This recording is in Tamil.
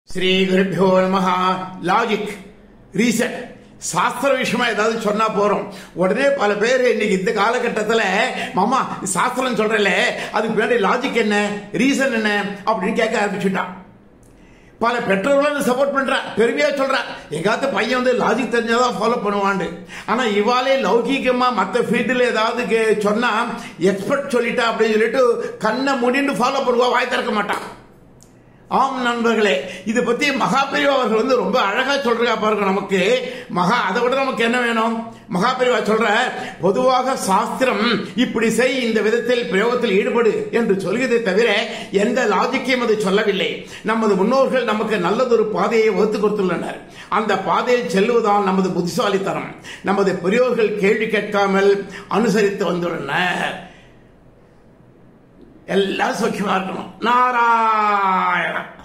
ஸ்ரீ குருபியோ நம லாஜிக் ரீசன் சாஸ்திர விஷயமா ஏதாவது சொன்னா போறோம் உடனே பல பேர் இன்னைக்கு இந்த காலகட்டத்தில் மாமா சாஸ்திரம் சொல்றல அதுக்கு பின்னாடி லாஜிக் என்ன ரீசன் என்ன அப்படின்னு கேட்க ஆரம்பிச்சுட்டான் பல பெற்றோர்களும் சப்போர்ட் பண்றா பெருமையா சொல்றா எங்காவது பையன் வந்து லாஜிக் தெரிஞ்சாதான் ஃபாலோ பண்ணுவான்னு ஆனா இவாளே லௌகீகமா மத்த ஃபீல்டில் ஏதாவது கே- சொன்னா எக்ஸ்பர்ட் சொல்லிட்டா அப்படின்னு சொல்லிட்டு கண்ணை முடின்னு ஃபாலோ பண்ணுவா வாய் திறக்க மாட்டான் ஆம் நண்பர்களே இதை பத்தி மகாபெரிவா அவர்கள் வந்து ரொம்ப அழகா சொல்றா பாருங்க நமக்கு மகா அதை விட நமக்கு என்ன வேணும் மகாபெரிவா சொல்ற பொதுவாக சாஸ்திரம் இப்படி செய் இந்த விதத்தில் பிரயோகத்தில் ஈடுபடு என்று சொல்கிறதை தவிர எந்த லாஜிக்கையும் அது சொல்லவில்லை நமது முன்னோர்கள் நமக்கு நல்லதொரு பாதையை வகுத்து கொடுத்துள்ளனர் அந்த பாதையில் செல்வதுதான் நமது புத்திசாலித்தனம் நமது பெரியோர்கள் கேள்வி கேட்காமல் அனுசரித்து வந்துள்ளனர் எல்லாம் சௌக்கியமா இருக்கணும் நாராயணன்